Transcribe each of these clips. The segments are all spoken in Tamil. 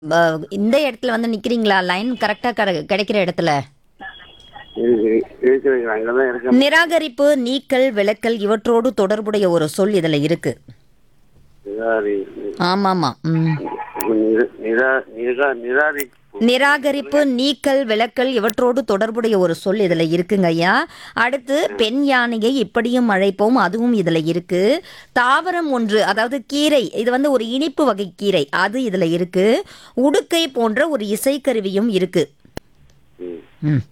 ப- இந்த இடத்துல வந்து நிக்கிறீங்களா லைன் கரெக்டா கிடைக்கிற இடத்துல இருக்கு இருக்கிறீங்க அங்கே தான் இருக்கேன் நிராகரிப்பு நீக்கல் விளக்கல் இவற்றோடு தொடர்புடைய ஒரு சொல் இதுல இருக்கு நிராரி ஆமாமா ம். நிரா நிரா நிரா நிராரி நிராகரிப்பு நீக்கல் விளக்கல் இவற்றோடு தொடர்புடைய ஒரு சொல் இதுல இருக்குங்க ஐயா அடுத்து பெண் யானையை இப்படியும் அழைப்போம் அதுவும் இதுல இருக்கு தாவரம் ஒன்று அதாவது கீரை இது வந்து ஒரு இனிப்பு வகை கீரை அது இதுல இருக்கு உடுக்கை போன்ற ஒரு இசைக்கருவியும் இருக்கு ம். ம்.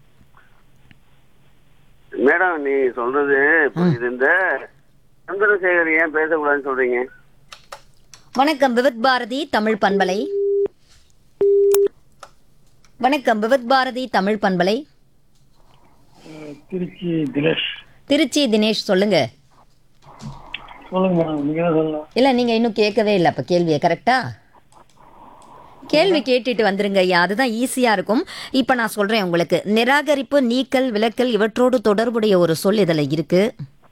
மேடம் நீ சொல்றது புரியுது இந்த சந்திரசேகர் ஏன் பேசக்கூடாதுன்னு சொல்றீங்க வணக்கம் விவித் பாரதி தமிழ் பண்பலை வணக்கம் விவித் பாரதி தமிழ் பண்பலை திருச்சி தினேஷ் திருச்சி தினேஷ் சொல்லுங்க சொல்லுங்க மேடம் நீங்க என்ன சொல்லலாம் இல்ல நீங்க இன்னும் கேட்கவே இல்லை அப்ப கேள்வியை கரெக்டா கேள்வி கேட்டுட்டு வந்துருங்க ஐயா அதுதான் ஈஸியா இருக்கும் இப்ப நான் சொல்றேன் உங்களுக்கு நிராகரிப்பு நீக்கல் விலக்கல் இவற்றோடு தொடர்புடைய ஒரு சொல் இதுல இருக்கு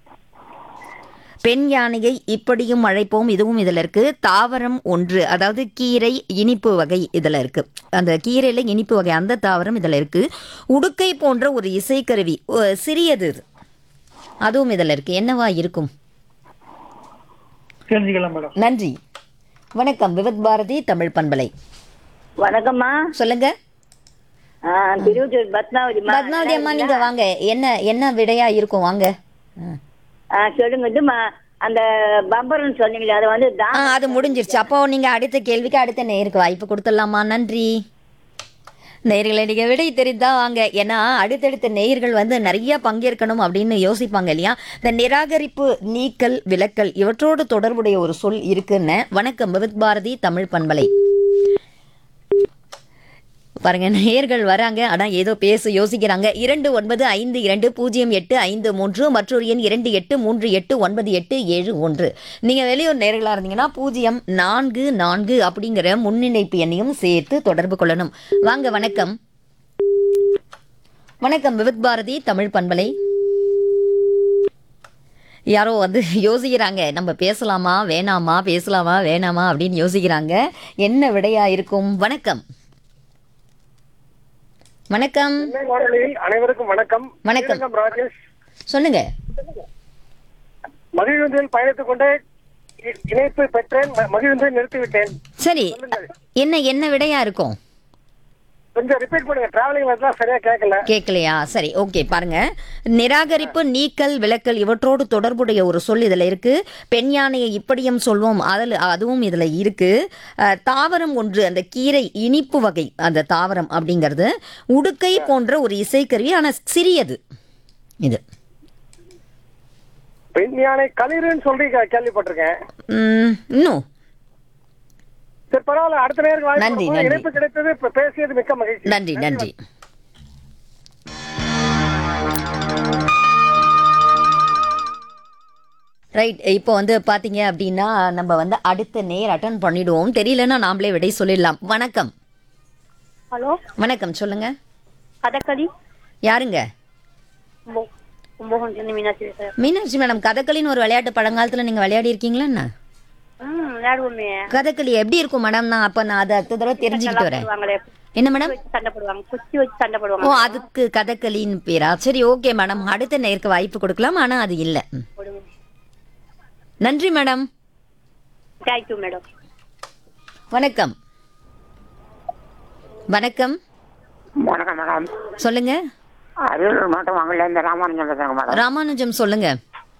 பெண் யானையை இப்படியும் அழைப்போம் இதுவும் இதுல இருக்கு தாவரம் ஒன்று அதாவது கீரை இனிப்பு வகை இதுல இருக்கு அந்த கீரையில இனிப்பு வகை அந்த தாவரம் இதுல இருக்கு உடுக்கை போன்ற ஒரு இசைக்கருவி ஒ- சிறியது இது. அதுவும் இதுல இருக்கு என்னவா இருக்கும் தெரிஞ்சுக்கலாம் மேடம் நன்றி வணக்கம் விவத் பாரதி தமிழ் பண்பலை வணக்கம்மா சொல்லுங்க ஆ, திருவத்தூர் பத்மாவதி பத்மாவதி அம்மா நீங்க வாங்க என்ன என்ன விடையா இருக்கும் வாங்க ஆ. சொல்லுங்க இதுமா அந்த பம்பர்னு சொன்னீங்களே அதை வந்து ஆ, தான் அது முடிஞ்சிருச்சு அப்போ நீங்க அடுத்த கேள்விக்கு அடுத்த நேருக்கு வாய்ப்பு கொடுத்துடலாமா நன்றி நேர்களை நீங்க விடை தெரிந்தா வாங்க ஏன்னா அடுத்தடுத்த நேயர்கள் வந்து நிறைய பங்கேற்கணும் அப்படின்னு யோசிப்பாங்க இல்லையா இந்த நிராகரிப்பு நீக்கல் விலக்கல் இவற்றோடு தொடர்புடைய ஒரு சொல் இருக்குன்னு வணக்கம் விவித் பாரதி தமிழ் பண்பலை பாருங்க நேயர்கள் வராங்க ஆனா ஏதோ பேச யோசிக்கிறாங்க இரண்டு ஒன்பது ஐந்து இரண்டு பூஜ்ஜியம் எட்டு ஐந்து மூன்று மற்றொரு எண் இரண்டு எட்டு மூன்று எட்டு ஒன்பது எட்டு ஏழு ஒன்று நீங்க வெளியூர் நேர்களா இருந்தீங்கன்னா பூஜ்ஜியம் நான்கு நான்கு அப்படிங்கிற முன்னிணைப்பு எண்ணையும் சேர்த்து தொடர்பு கொள்ளணும் வாங்க வணக்கம் வணக்கம் விவித் பாரதி தமிழ் பண்பலை யாரோ வந்து யோசிக்கிறாங்க நம்ம பேசலாமா வேணாமா பேசலாமா வேணாமா அப்படின்னு யோசிக்கிறாங்க என்ன விடையா இருக்கும் வணக்கம் வணக்கம் அனைவருக்கும் வணக்கம் வணக்கம். ஸ்ரீரங்கம் ராஜேஷ் சொல்லுங்க மகிழ்ந்தில் பயணித்துக் கொண்டே இ- இணைப்பு பெற்றேன் ம- மகிழ்ந்தை நிறுத்திவிட்டேன் சரி என்ன என்ன விடையா இருக்கும் கொஞ்சம் ரிப்பீட் பண்ணுங்க டிராவலிங் தான் சரியா கேட்கல கேட்கலையா சரி ஓகே பாருங்க நிராகரிப்பு நீக்கல் விலக்கல் இவற்றோடு தொடர்புடைய ஒரு சொல் இதுல இருக்கு பெண் யானையை இப்படியும் சொல்வோம் அதில் அதுவும் இதுல இருக்கு அஹ், தாவரம் ஒன்று அந்த கீரை இனிப்பு வகை அந்த தாவரம் அப்படிங்கிறது உடுக்கை போன்ற ஒரு இசைக்கருவி ஆனா சிறியது இது பெண் யானை களிறுன்னு சொல்லி கே- கேள்விப்பட்டிருக்கேன் ம், இன்னும் சரி பரவாயில்ல அடுத்த நேரம் வாய்ப்பு நன்றி, கொடுப்போம். நன்றி. இணைப்பு கிடைத்தது இப்ப பேசியது மிக்க மகிழ்ச்சி நன்றி நன்றி ரைட் இப்போ வந்து பாத்தீங்க அப்படின்னா நம்ம வந்து அடுத்த நேர் அட்டன் பண்ணிடுவோம் தெரியலன்னா நாமளே விடை சொல்லிடலாம் வணக்கம் ஹலோ வணக்கம் சொல்லுங்க கதகளி யாருங்க கும்போ- கும்பகோணத்துலேருந்து மீனாட்சி பேசுகிறேன் மீனாட்சி மேடம் கதகளின்னு ஒரு விளையாட்டு பழங்காலத்துல நீங்க விளையாடி இருக்கீங்களா என்ன ம் விளையாடுவோமே கதகளி எப்படி இருக்கும் மேடம் நான் அப்ப நான் அதை அடுத்த தடவை தெரிஞ்சுக்கிட்டு வரேன் போடுவாங்களே என்ன மேடம் வச்சு சண்டை போடுவாங்க குச்சி வச்சு சண்டை ஓ போடுவாங்க அதுக்கு கதகளின்னு பேரா சரி ஓகே மேடம் அடுத்த நேருக்கு வாய்ப்பு கொடுக்கலாம் ஆனா அது இல்லை ம். போடுவோம் நன்றி மேடம் தேங்க்யூ மேடம் வணக்கம் வணக்கம் வணக்கம் மேடம் சொல்லுங்க அரியலூர் மாவட்டம் வாங்கல இந்த ராமானுஜம் பேசுறேங்க மேடம் ராமானுஜம் சொல்லுங்க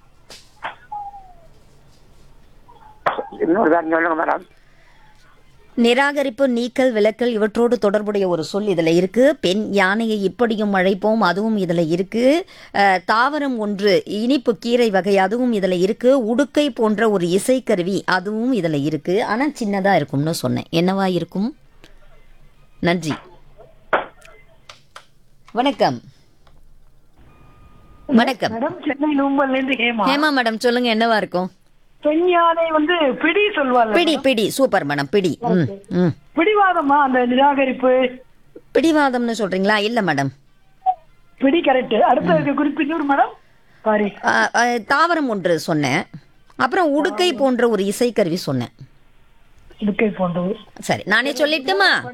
இன்னொரு பேர் சொல்லுங்க மேடம் நிராகரிப்பு நீக்கல் விலக்கல் இவற்றோடு தொடர்புடைய ஒரு சொல் இதுல இருக்கு பெண் யானையை இப்படியும் அழைப்போம் அதுவும் இதுல இருக்கு அஹ், தாவரம் ஒன்று இனிப்பு கீரை வகை அதுவும் இதுல இருக்கு உடுக்கை போன்ற ஒரு இசைக்கருவி அதுவும் இதுல இருக்கு ஆனா சின்னதா இருக்கும்னு சொன்னேன் என்னவா இருக்கும் நன்றி வணக்கம் வணக்கம் மேடம் சென்னை நூம்பல்ல இருந்து ஹேமா ஹேமா மேடம் சொல்லுங்க என்னவா இருக்கும் பெண் யானை வந்து பிடி சொல்வாங்க பிடி பிடி சூப்பர் மேடம் பிடி ம் ம் பிடிவாதமா அந்த நிராகரிப்பு பிடிவாதம்னு சொல்றீங்களா இல்ல மேடம் பிடி கரெக்ட் அடுத்த குறிப்பிட்ட மேடம் சாரி ஆ, ஆ, தாவரம் ஒன்று சொன்னேன் அப்புறம் உடுக்கை போன்ற ஒரு இசைக்கருவி சொன்னேன் இடுக்கை போன்றது சரி நானே சொல்லட்டுமா